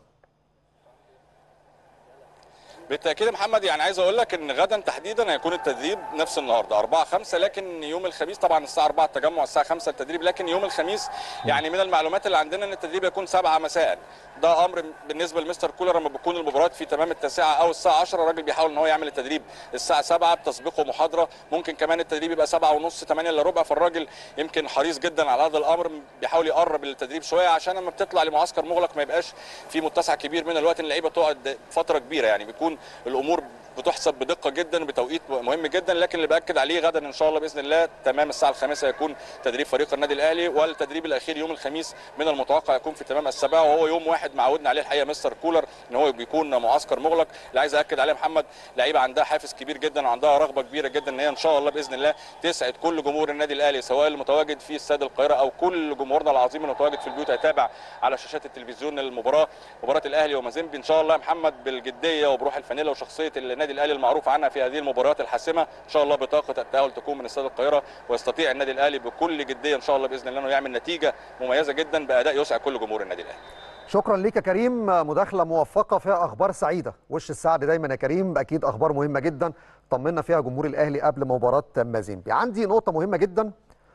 بالتاكيد يا محمد يعني عايز اقول لك ان غدا تحديدا هيكون التدريب نفس النهارده 4 5 لكن يوم الخميس طبعا الساعه 4 التجمع الساعه 5 التدريب لكن يوم الخميس يعني من المعلومات اللي عندنا ان التدريب هيكون 7 مساء ده امر بالنسبه لمستر كولر لما بتكون المباريات في تمام التاسعه او الساعه 10 الراجل بيحاول ان هو يعمل التدريب الساعه 7 بتسبقه محاضره ممكن كمان التدريب يبقى 7 ونص 8 الا ربع فالراجل يمكن حريص جدا على هذا الامر بيحاول يقرب التدريب شويه عشان لما بتطلع لمعسكر مغلق ما يبقاش في متسع كبير من الوقت ان اللعيبه تقعد فتره كبيره يعني بيكون الامور بتحسب بدقه جدا بتوقيت مهم جدا لكن اللي باكد عليه غدا ان شاء الله باذن الله تمام الساعه الخامسه يكون تدريب فريق النادي الاهلي والتدريب الاخير يوم الخميس من المتوقع يكون في تمام السابعه وهو يوم واحد معودنا عليه الحقيقه مستر كولر ان هو بيكون معسكر مغلق اللي عايز اكد عليه محمد لعيبه عندها حافز كبير جدا وعندها رغبه كبيره جدا ان هي ان شاء الله باذن الله تسعد كل جمهور النادي الاهلي سواء المتواجد في استاد القاهره او كل جمهورنا العظيم المتواجد في البيوت هيتابع على شاشات التلفزيون المباراه مباراه الاهلي ومازيمبي ان شاء الله يا محمد بالجديه وبروح الفانيلا وشخصيه النادي الاهلي المعروف عنها في هذه المباريات الحاسمه ان شاء الله بطاقه التاهل تكون من استاد القاهره ويستطيع النادي الاهلي بكل جديه ان شاء الله باذن الله انه يعمل نتيجه مميزه جدا باداء يسعد كل جمهور النادي الاهلي شكرا ليك يا كريم مداخله موفقه فيها اخبار سعيده وش السعد دايما يا كريم اكيد اخبار مهمه جدا طمنا فيها جمهور الاهلي قبل مباراه مازيمبي عندي نقطه مهمه جدا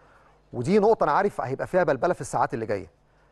ودي نقطه انا عارف هيبقى فيها بلبله في الساعات اللي جايه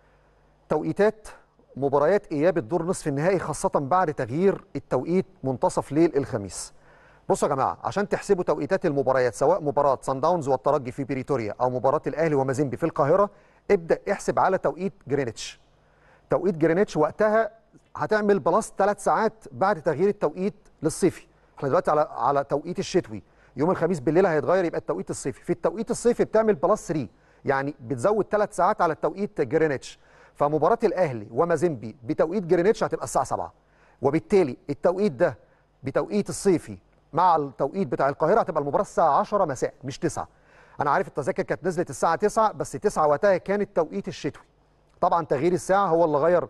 توقيتات مباريات اياب الدور نصف النهائي خاصه بعد تغيير التوقيت منتصف ليل الخميس بصوا يا جماعه عشان تحسبوا توقيتات المباريات سواء مباراه سان داونز والترجي في بريتوريا او مباراه الاهلي ومازيمبي في القاهره ابدا احسب على توقيت جرينتش توقيت جرينتش وقتها هتعمل بلس ثلاث ساعات بعد تغيير التوقيت للصيفي احنا دلوقتي على على توقيت الشتوي يوم الخميس بالليل هيتغير يبقى التوقيت الصيفي في التوقيت الصيفي بتعمل بلس 3 يعني بتزود ثلاث ساعات على التوقيت جرينتش فمباراه الاهلي ومازيمبي بتوقيت جرينتش هتبقى الساعه 7 وبالتالي التوقيت ده بتوقيت الصيفي مع التوقيت بتاع القاهره هتبقى المباراه الساعه 10 مساء مش 9 انا عارف التذاكر كانت نزلت الساعه 9 بس 9 وقتها كان التوقيت الشتوي طبعا تغيير الساعه هو اللي غير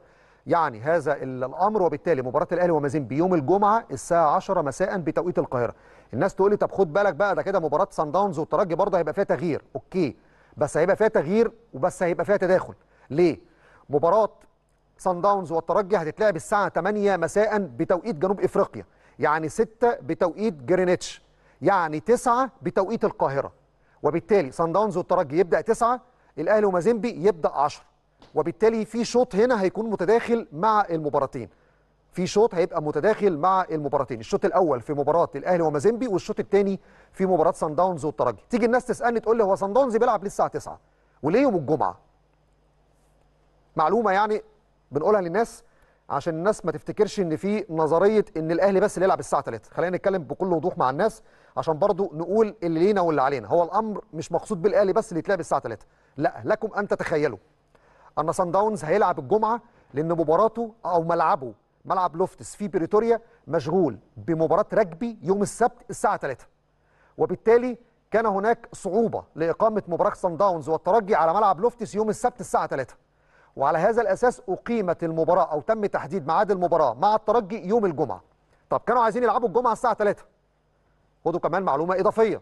يعني هذا ال- الامر وبالتالي مباراه الاهلي ومازيمبي يوم الجمعه الساعه 10 مساء بتوقيت القاهره الناس تقول لي طب خد بالك بقى ده كده مباراه سان داونز والترجي برضه هيبقى فيها تغيير اوكي بس هيبقى فيها تغيير وبس هيبقى فيها تداخل ليه مباراه سان داونز والترجي هتتلعب الساعه 8 مساء بتوقيت جنوب افريقيا يعني 6 بتوقيت جرينتش يعني 9 بتوقيت القاهره وبالتالي سان داونز والترجي يبدا 9 الاهلي ومازيمبي يبدا 10 وبالتالي في شوط هنا هيكون متداخل مع المباراتين في شوط هيبقى متداخل مع المباراتين الشوط الاول في مباراه الاهلي ومازيمبي والشوط الثاني في مباراه سان داونز والترجي تيجي الناس تسالني تقول لي هو سان داونز بيلعب ليه الساعه 9 وليه يوم الجمعه معلومه يعني بنقولها للناس عشان الناس ما تفتكرش ان في نظريه ان الاهلي بس اللي يلعب الساعه 3 خلينا نتكلم بكل وضوح مع الناس عشان برضو نقول اللي لينا واللي علينا هو الامر مش مقصود بالاهلي بس اللي يتلعب الساعه 3 لا لكم ان تتخيلوا ان سان داونز هيلعب الجمعه لان مباراته او ملعبه ملعب لوفتس في بريتوريا مشغول بمباراه رجبي يوم السبت الساعه 3 وبالتالي كان هناك صعوبه لاقامه مباراه سان داونز والترجي على ملعب لوفتس يوم السبت الساعه 3 وعلى هذا الاساس اقيمت المباراه او تم تحديد ميعاد المباراه مع الترجي يوم الجمعه طب كانوا عايزين يلعبوا الجمعه الساعه 3 خدوا كمان معلومه اضافيه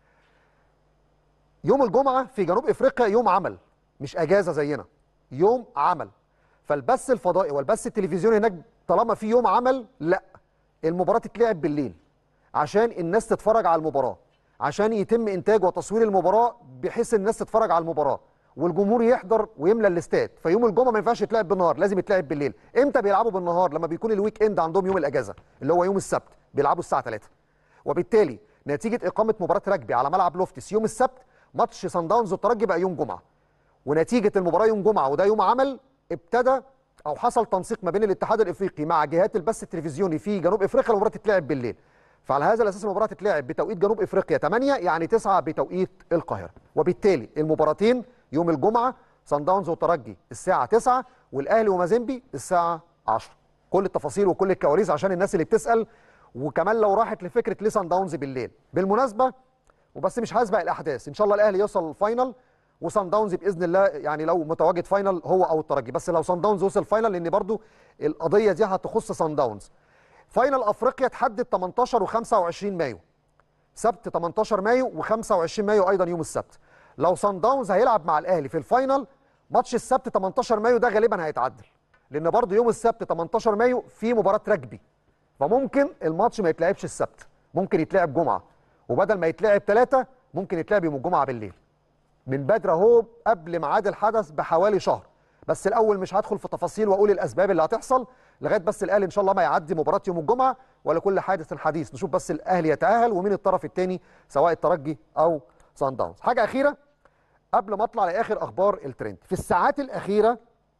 يوم الجمعه في جنوب افريقيا يوم عمل مش اجازه زينا يوم عمل فالبث الفضائي والبث التلفزيوني هناك طالما في يوم عمل لا المباراه تتلعب بالليل عشان الناس تتفرج على المباراه عشان يتم انتاج وتصوير المباراه بحيث الناس تتفرج على المباراه والجمهور يحضر ويملى الاستاد فيوم الجمعه ما ينفعش يتلعب بالنهار لازم يتلعب بالليل امتى بيلعبوا بالنهار لما بيكون الويك اند عندهم يوم الاجازه اللي هو يوم السبت بيلعبوا الساعه 3 وبالتالي نتيجه اقامه مباراه رجبي على ملعب لوفتس يوم السبت ماتش سان داونز والترجي بقى يوم جمعه ونتيجه المباراه يوم جمعه وده يوم عمل ابتدى او حصل تنسيق ما بين الاتحاد الافريقي مع جهات البث التلفزيوني في جنوب افريقيا المباراه تتلعب بالليل فعلى هذا الاساس المباراه تتلعب بتوقيت جنوب افريقيا 8 يعني 9 بتوقيت القاهره وبالتالي المباراتين يوم الجمعه سان داونز والترجي الساعه 9 والاهلي ومازيمبي الساعه 10 كل التفاصيل وكل الكواليس عشان الناس اللي بتسال وكمان لو راحت لفكره ليه سان داونز بالليل بالمناسبه وبس مش هسبق الاحداث ان شاء الله الاهلي يوصل الفاينل وسان داونز باذن الله يعني لو متواجد فاينل هو او الترجي بس لو سان داونز وصل فاينل لان برضو القضيه دي هتخص سان داونز فاينل افريقيا تحدد 18 و25 مايو سبت 18 مايو و25 مايو ايضا يوم السبت لو سان داونز هيلعب مع الاهلي في الفاينل ماتش السبت 18 مايو ده غالبا هيتعدل لان برضو يوم السبت 18 مايو في مباراه رجبي فممكن الماتش ما يتلعبش السبت ممكن يتلعب جمعه وبدل ما يتلعب ثلاثة ممكن يتلعب يوم الجمعه بالليل من بدري اهو قبل ميعاد الحدث بحوالي شهر بس الاول مش هدخل في تفاصيل واقول الاسباب اللي هتحصل لغايه بس الاهلي ان شاء الله ما يعدي مباراه يوم الجمعه ولا كل حادث حديث نشوف بس الاهلي يتاهل ومين الطرف الثاني سواء الترجي او سان داونز حاجه اخيره قبل ما اطلع لاخر اخبار الترند في الساعات الاخيره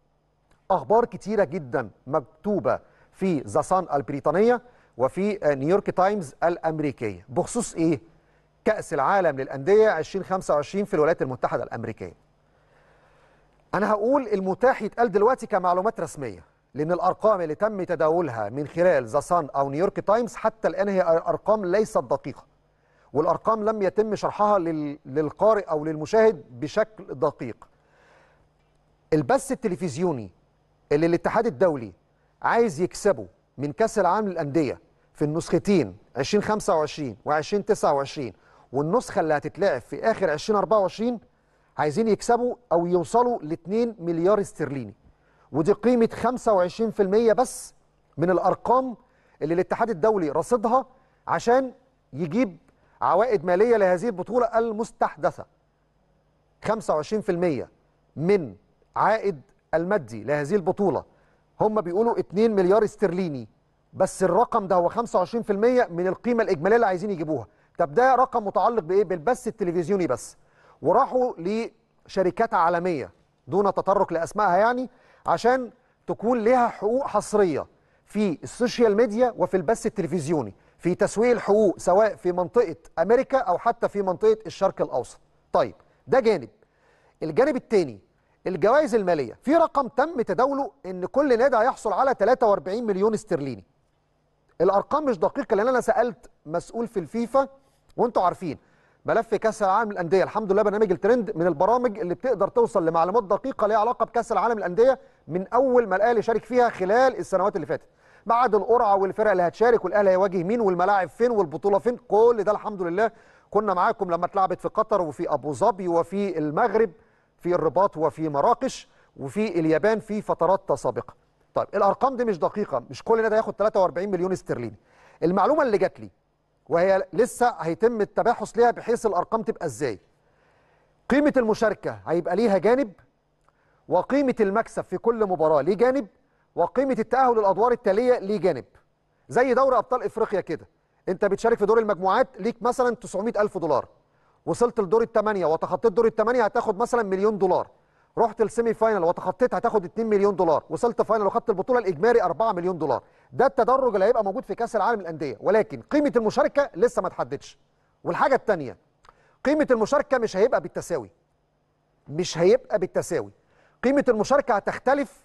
اخبار كتيره جدا مكتوبه في ذا سان البريطانيه وفي نيويورك تايمز الامريكيه بخصوص ايه كاس العالم للانديه 2025 في الولايات المتحده الامريكيه انا هقول المتاح يتقال دلوقتي كمعلومات رسميه لان الارقام اللي تم تداولها من خلال ذا سان او نيويورك تايمز حتى الان هي ارقام ليست دقيقه والارقام لم يتم شرحها لل- للقارئ او للمشاهد بشكل دقيق البث التلفزيوني اللي الاتحاد الدولي عايز يكسبه من كاس العالم للانديه في النسختين 2025 و2029 والنسخه اللي هتتلعب في اخر 2024 عايزين يكسبوا او يوصلوا ل 2 مليار استرليني ودي قيمه 25% بس من الارقام اللي الاتحاد الدولي رصدها عشان يجيب عوائد ماليه لهذه البطوله المستحدثه 25% من عائد المادي لهذه البطولة هم بيقولوا 2 مليار استرليني بس الرقم ده هو 25% من القيمة الإجمالية اللي عايزين يجيبوها طب ده رقم متعلق بإيه؟ بالبث التلفزيوني بس وراحوا لشركات عالمية دون تطرق لأسمائها يعني عشان تكون لها حقوق حصرية في السوشيال ميديا وفي البث التلفزيوني في تسويق الحقوق سواء في منطقة أمريكا أو حتى في منطقة الشرق الأوسط طيب ده جانب الجانب الثاني الجوائز الماليه في رقم تم تداوله ان كل نادي هيحصل على 43 مليون استرليني الارقام مش دقيقه لان انا سالت مسؤول في الفيفا وانتوا عارفين ملف كاس العالم للانديه الحمد لله برنامج الترند من البرامج اللي بتقدر توصل لمعلومات دقيقه ليها علاقه بكاس العالم للانديه من اول ما الاهلي شارك فيها خلال السنوات اللي فاتت بعد القرعه والفرق اللي هتشارك والاهلي هيواجه مين والملاعب فين والبطوله فين كل ده الحمد لله كنا معاكم لما اتلعبت في قطر وفي ابو ظبي وفي المغرب في الرباط وفي مراكش وفي اليابان في فترات سابقه طيب الارقام دي مش دقيقه مش كل نادي هياخد 43 مليون استرليني المعلومه اللي جات لي وهي لسه هيتم التباحث ليها بحيث الارقام تبقى ازاي قيمه المشاركه هيبقى ليها جانب وقيمه المكسب في كل مباراه ليه جانب وقيمه التاهل للادوار التاليه ليه جانب زي دوري ابطال افريقيا كده انت بتشارك في دور المجموعات ليك مثلا 900 الف دولار وصلت لدور الثمانيه وتخطيت دور الثمانيه هتاخد مثلا مليون دولار رحت السيمي فاينل وتخطيت هتاخد 2 مليون دولار وصلت فاينل وخدت البطوله الاجمالي 4 مليون دولار ده التدرج اللي هيبقى موجود في كاس العالم للانديه ولكن قيمه المشاركه لسه ما اتحددش والحاجه الثانيه قيمه المشاركه مش هيبقى بالتساوي مش هيبقى بالتساوي قيمه المشاركه هتختلف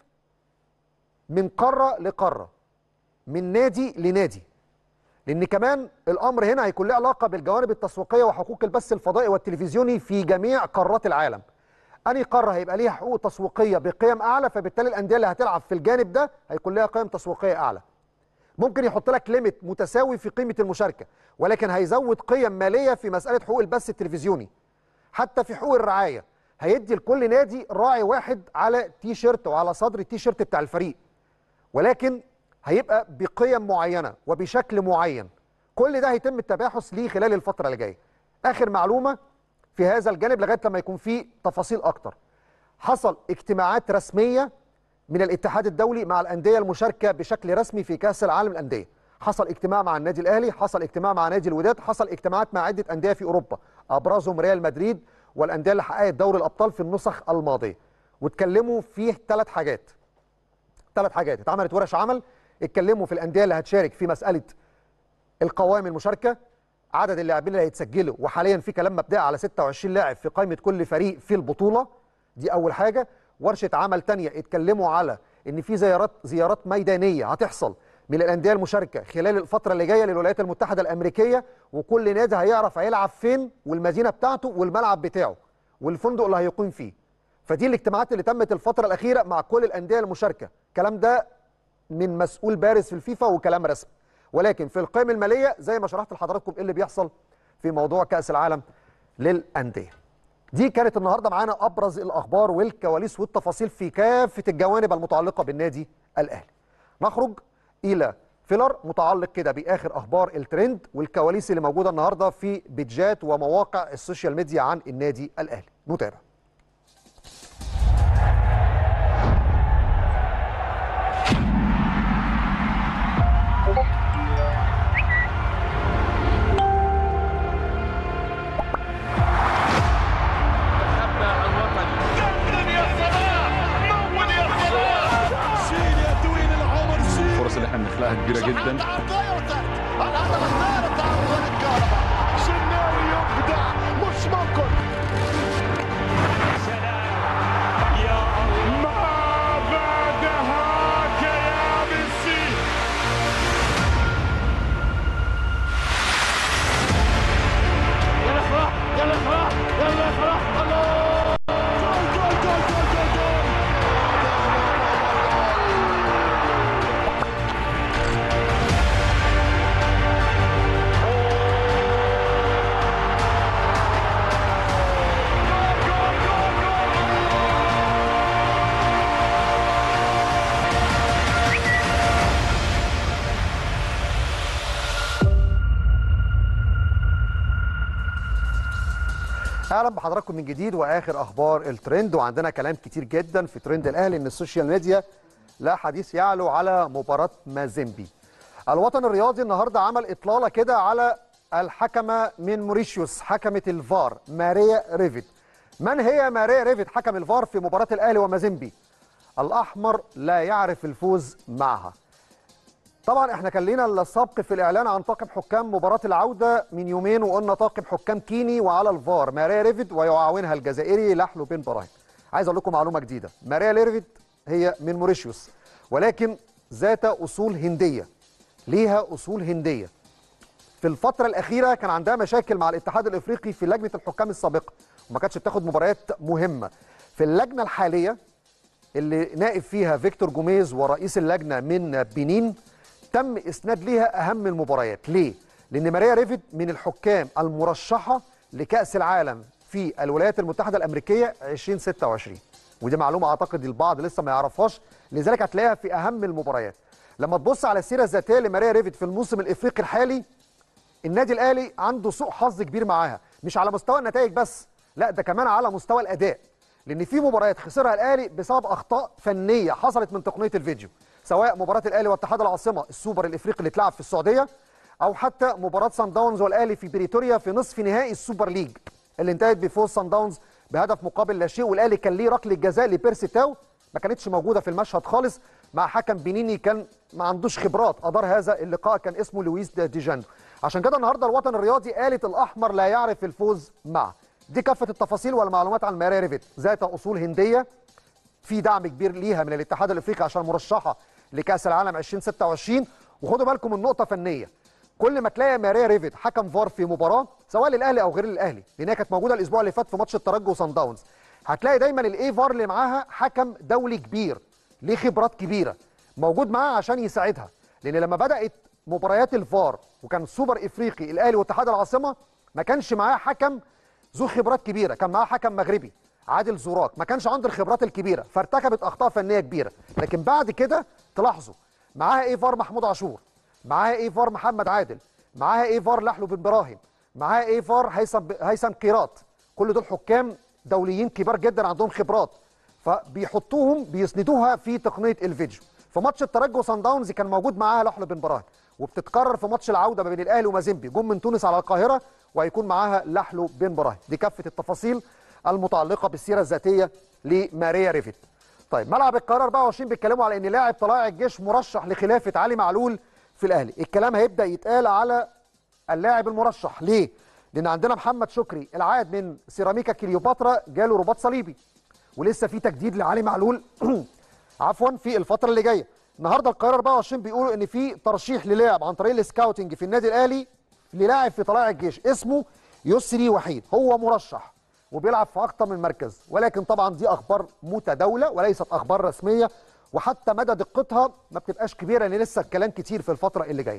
من قاره لقاره من نادي لنادي لان كمان الامر هنا هيكون له علاقه بالجوانب التسويقيه وحقوق البث الفضائي والتلفزيوني في جميع قارات العالم انهي قاره هيبقى ليها حقوق تسويقيه بقيم اعلى فبالتالي الانديه اللي هتلعب في الجانب ده هيكون لها قيم تسويقيه اعلى ممكن يحط لك ليميت متساوي في قيمه المشاركه ولكن هيزود قيم ماليه في مساله حقوق البث التلفزيوني حتى في حقوق الرعايه هيدي لكل نادي راعي واحد على تي شيرت وعلى صدر التي شيرت بتاع الفريق ولكن هيبقى بقيم معينه وبشكل معين كل ده هيتم التباحث ليه خلال الفتره اللي جايه اخر معلومه في هذا الجانب لغايه لما يكون في تفاصيل اكتر حصل اجتماعات رسميه من الاتحاد الدولي مع الانديه المشاركه بشكل رسمي في كاس العالم للانديه حصل اجتماع مع النادي الاهلي حصل اجتماع مع نادي الوداد حصل اجتماعات مع عده انديه في اوروبا ابرزهم ريال مدريد والانديه اللي حققت دوري الابطال في النسخ الماضيه واتكلموا في ثلاث حاجات ثلاث حاجات اتعملت ورش عمل اتكلموا في الانديه اللي هتشارك في مساله القوائم المشاركه عدد اللاعبين اللي هيتسجلوا وحاليا في كلام مبدئي على 26 لاعب في قائمه كل فريق في البطوله دي اول حاجه ورشه عمل تانية اتكلموا على ان في زيارات زيارات ميدانيه هتحصل من الانديه المشاركه خلال الفتره اللي جايه للولايات المتحده الامريكيه وكل نادي هيعرف هيلعب فين والمدينه بتاعته والملعب بتاعه والفندق اللي هيقيم فيه فدي الاجتماعات اللي تمت الفتره الاخيره مع كل الانديه المشاركه الكلام ده من مسؤول بارز في الفيفا وكلام رسمي ولكن في القيمه الماليه زي ما شرحت لحضراتكم ايه اللي بيحصل في موضوع كاس العالم للانديه دي كانت النهارده معانا ابرز الاخبار والكواليس والتفاصيل في كافه الجوانب المتعلقه بالنادي الاهلي نخرج الى فيلر متعلق كده باخر اخبار الترند والكواليس اللي موجوده النهارده في بيدجات ومواقع السوشيال ميديا عن النادي الاهلي نتابع الفرص اللي احنا بنخلقها كبيره جدا الهدف الثالث عن طريق كهرباء شناوي يبدع مش ممكن ما بعدها يا ميسي يلا افرح يلا افرح يلا افرح الله جول جول جول جول جول جول اهلا بحضراتكم من جديد واخر اخبار الترند وعندنا كلام كتير جدا في ترند الاهلي ان السوشيال ميديا لا حديث يعلو على مباراه مازيمبي الوطن الرياضي النهارده عمل اطلاله كده على الحكمه من موريشيوس حكمه الفار ماريا ريفيد من هي ماريا ريفيد حكم الفار في مباراه الاهلي ومازيمبي الاحمر لا يعرف الفوز معها طبعا احنا كان لينا السبق في الاعلان عن طاقم حكام مباراه العوده من يومين وقلنا طاقم حكام كيني وعلى الفار ماريا ريفيد ويعاونها الجزائري لحلو بن براهيم عايز اقول لكم معلومه جديده ماريا ريفيد هي من موريشيوس ولكن ذات اصول هنديه ليها اصول هنديه في الفتره الاخيره كان عندها مشاكل مع الاتحاد الافريقي في لجنه الحكام السابقه وما كانتش بتاخد مباريات مهمه في اللجنه الحاليه اللي نائب فيها فيكتور جوميز ورئيس اللجنه من بنين تم اسناد ليها اهم المباريات ليه لان ماريا ريفيد من الحكام المرشحه لكاس العالم في الولايات المتحده الامريكيه 2026 ودي معلومه اعتقد البعض لسه ما يعرفهاش لذلك هتلاقيها في اهم المباريات لما تبص على السيره الذاتيه لماريا ريفيد في الموسم الافريقي الحالي النادي الاهلي عنده سوء حظ كبير معاها مش على مستوى النتائج بس لا ده كمان على مستوى الاداء لان في مباريات خسرها الاهلي بسبب اخطاء فنيه حصلت من تقنيه الفيديو سواء مباراه الاهلي واتحاد العاصمه السوبر الافريقي اللي اتلعب في السعوديه او حتى مباراه سان داونز والاهلي في بريتوريا في نصف نهائي السوبر ليج اللي انتهت بفوز سان داونز بهدف مقابل لا شيء والاهلي كان ليه ركله جزاء لبيرسي تاو ما كانتش موجوده في المشهد خالص مع حكم بنيني كان ما عندوش خبرات ادار هذا اللقاء كان اسمه لويس ديجاندو عشان كده النهارده الوطن الرياضي قالت الاحمر لا يعرف الفوز معه دي كافه التفاصيل والمعلومات عن ماريا ريفيت ذات اصول هنديه في دعم كبير ليها من الاتحاد الافريقي عشان مرشحه لكاس العالم 2026 وخدوا بالكم من نقطه فنيه كل ما تلاقي ماريا ريفيت حكم فار في مباراه سواء للاهلي او غير الاهلي لان هي كانت موجوده الاسبوع اللي فات في ماتش الترجي وصن داونز هتلاقي دايما الاي فار اللي معاها حكم دولي كبير ليه خبرات كبيره موجود معاها عشان يساعدها لان لما بدات مباريات الفار وكان سوبر افريقي الاهلي واتحاد العاصمه ما كانش معاه حكم ذو خبرات كبيره كان معاه حكم مغربي عادل زوراك ما كانش عنده الخبرات الكبيره فارتكبت اخطاء فنيه كبيره لكن بعد كده تلاحظوا معاها ايه فار محمود عاشور معاها ايه فار محمد عادل معاها ايه فار لحلو بن براهيم معاها ايه فار هيثم هيثم قيراط كل دول حكام دوليين كبار جدا عندهم خبرات فبيحطوهم بيسندوها في تقنيه الفيديو في ماتش الترجي وصن داونز كان موجود معاها لحلو بن براهيم وبتتكرر في ماتش العوده ما بين الاهلي ومازيمبي جم من تونس على القاهره وهيكون معاها لحلو بن براهيم دي كافه التفاصيل المتعلقه بالسيره الذاتيه لماريا ريفيت طيب ملعب القاهره 24 بيتكلموا على ان لاعب طلائع الجيش مرشح لخلافه علي معلول في الاهلي الكلام هيبدا يتقال على اللاعب المرشح ليه لان عندنا محمد شكري العائد من سيراميكا كليوباترا جاله رباط صليبي ولسه في تجديد لعلي معلول عفوا في الفتره اللي جايه النهارده القاهره 24 بيقولوا ان في ترشيح للاعب عن طريق السكاوتنج في النادي الاهلي للاعب في طلائع الجيش اسمه يسري وحيد هو مرشح وبيلعب في اكتر من مركز ولكن طبعا دي اخبار متداوله وليست اخبار رسميه وحتى مدى دقتها ما بتبقاش كبيره لان لسه الكلام كتير في الفتره اللي جايه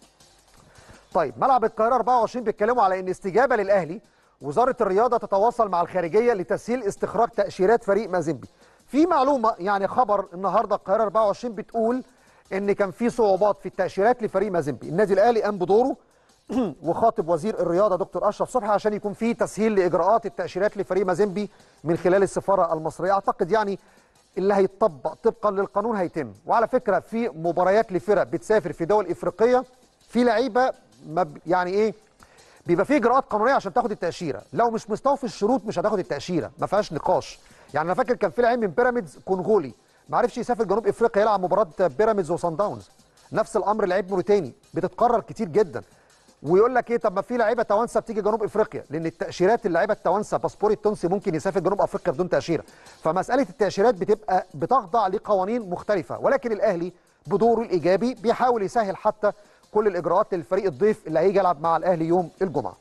طيب ملعب القاهره 24 بيتكلموا على ان استجابه للاهلي وزاره الرياضه تتواصل مع الخارجيه لتسهيل استخراج تاشيرات فريق مازيمبي في معلومه يعني خبر النهارده القاهره 24 بتقول ان كان في صعوبات في التاشيرات لفريق مازيمبي النادي الاهلي قام بدوره وخاطب وزير الرياضه دكتور اشرف صبحي عشان يكون في تسهيل لاجراءات التاشيرات لفريق مازيمبي من خلال السفاره المصريه اعتقد يعني اللي هيتطبق طبقا للقانون هيتم وعلى فكره في مباريات لفرق بتسافر في دول افريقيه في لعيبه ما ب- يعني ايه بيبقى في اجراءات قانونيه عشان تاخد التاشيره لو مش مستوفي الشروط مش هتاخد التاشيره ما فيهاش نقاش يعني انا فاكر كان في لعيب من بيراميدز كونغولي ما عرفش يسافر جنوب افريقيا يلعب مباراه بيراميدز وصن داونز نفس الامر لعيب موريتاني بتتكرر كتير جدا ويقول لك ايه طب ما في لعيبه توانسه بتيجي جنوب افريقيا لان التاشيرات اللعيبه التوانسه باسبور التونسي ممكن يسافر جنوب افريقيا بدون تاشيره فمساله التاشيرات بتبقى بتخضع لقوانين مختلفه ولكن الاهلي بدوره الايجابي بيحاول يسهل حتى كل الاجراءات للفريق الضيف اللي هيجي يلعب مع الاهلي يوم الجمعه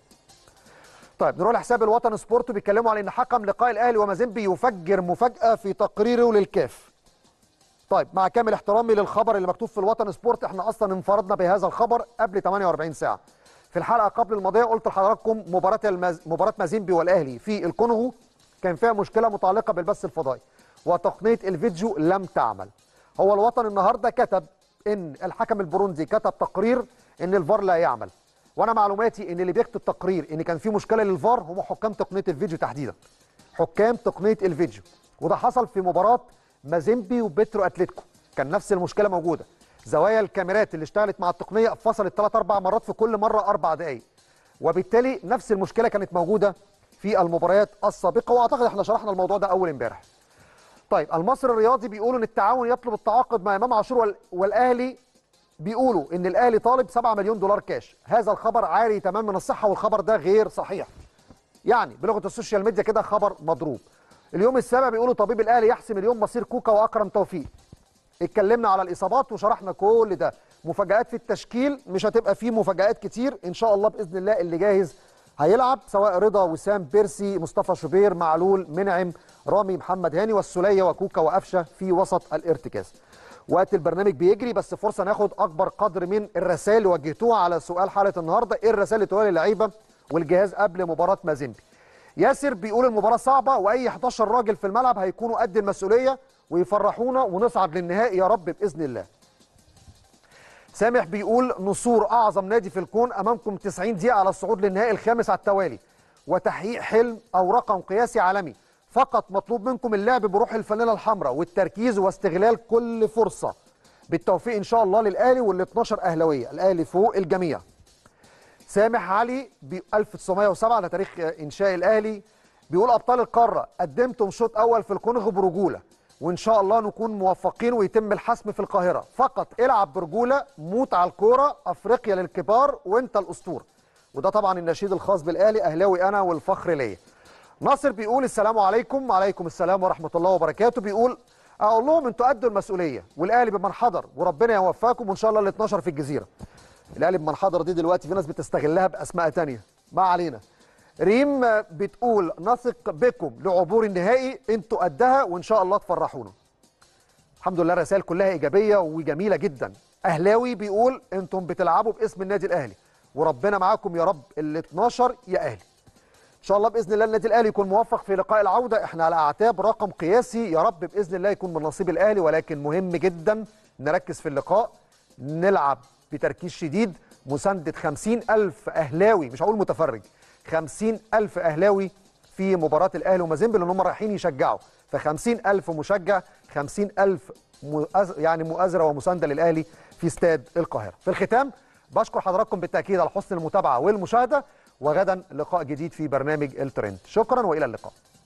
طيب نروح لحساب الوطن سبورت بيتكلموا على ان حكم لقاء الاهلي ومازيمبي يفجر مفاجاه في تقريره للكاف طيب مع كامل احترامي للخبر اللي مكتوب في الوطن سبورت احنا اصلا انفردنا بهذا الخبر قبل 48 ساعه في الحلقه قبل الماضيه قلت لحضراتكم مباراه المز... مباراه مازيمبي والاهلي في الكونغو كان فيها مشكله متعلقه بالبث الفضائي وتقنيه الفيديو لم تعمل هو الوطن النهارده كتب ان الحكم البروندي كتب تقرير ان الفار لا يعمل وانا معلوماتي ان اللي بيكتب تقرير ان كان في مشكله للفار هم حكام تقنيه الفيديو تحديدا حكام تقنيه الفيديو وده حصل في مباراه مازيمبي وبترو اتلتيكو كان نفس المشكله موجوده زوايا الكاميرات اللي اشتغلت مع التقنيه فصلت ثلاث اربع مرات في كل مره اربع دقائق وبالتالي نفس المشكله كانت موجوده في المباريات السابقه واعتقد احنا شرحنا الموضوع ده اول امبارح طيب المصري الرياضي بيقولوا ان التعاون يطلب التعاقد مع امام عاشور وال- والاهلي بيقولوا ان الاهلي طالب 7 مليون دولار كاش هذا الخبر عاري تمام من الصحه والخبر ده غير صحيح يعني بلغه السوشيال ميديا كده خبر مضروب اليوم السابع بيقولوا طبيب الاهلي يحسم اليوم مصير كوكا واكرم توفيق اتكلمنا على الاصابات وشرحنا كل ده مفاجآت في التشكيل مش هتبقى فيه مفاجآت كتير ان شاء الله باذن الله اللي جاهز هيلعب سواء رضا وسام بيرسي مصطفى شوبير معلول منعم رامي محمد هاني والسوليه وكوكا وقفشه في وسط الارتكاز وقت البرنامج بيجري بس فرصه ناخد اكبر قدر من الرسائل اللي وجهتوها على سؤال حلقه النهارده ايه الرسائل اللي تقولها للعيبه والجهاز قبل مباراه مازيمبي ياسر بيقول المباراه صعبه واي 11 راجل في الملعب هيكونوا قد المسؤوليه ويفرحونا ونصعد للنهائي يا رب باذن الله سامح بيقول نصور اعظم نادي في الكون امامكم 90 دقيقه على الصعود للنهائي الخامس على التوالي وتحقيق حلم او رقم قياسي عالمي فقط مطلوب منكم اللعب بروح الفانيله الحمراء والتركيز واستغلال كل فرصه بالتوفيق ان شاء الله للاهلي وال 12 اهلاويه الاهلي فوق الجميع سامح علي ب 1907 على تاريخ انشاء الاهلي بيقول ابطال القاره قدمتم شوط اول في الكونغو برجوله وان شاء الله نكون موفقين ويتم الحسم في القاهره فقط العب برجوله موت على الكوره افريقيا للكبار وانت الاسطوره وده طبعا النشيد الخاص بالاهلي اهلاوي انا والفخر ليا ناصر بيقول السلام عليكم وعليكم السلام ورحمه الله وبركاته بيقول اقول لهم انتوا قدوا المسؤوليه والاهلي بمن حضر وربنا يوفقكم وان شاء الله ال 12 في الجزيره الاهلي بمن حضر دي دلوقتي في ناس بتستغلها باسماء تانية ما علينا ريم بتقول نثق بكم لعبور النهائي انتوا قدها وان شاء الله تفرحونا الحمد لله الرسائل كلها ايجابيه وجميله جدا اهلاوي بيقول انتم بتلعبوا باسم النادي الاهلي وربنا معاكم يا رب ال 12 يا اهلي ان شاء الله باذن الله النادي الاهلي يكون موفق في لقاء العوده احنا على اعتاب رقم قياسي يا رب باذن الله يكون من نصيب الاهلي ولكن مهم جدا نركز في اللقاء نلعب بتركيز شديد مسانده 50000 اهلاوي مش هقول متفرج 50000 اهلاوي في مباراه الاهلي ومازيمبي لان هم رايحين يشجعوا ف 50000 مشجع 50000 مؤز... يعني مؤازره ومسانده للاهلي في استاد القاهره في الختام بشكر حضراتكم بالتاكيد على حسن المتابعه والمشاهده وغدا لقاء جديد في برنامج الترند شكرا والى اللقاء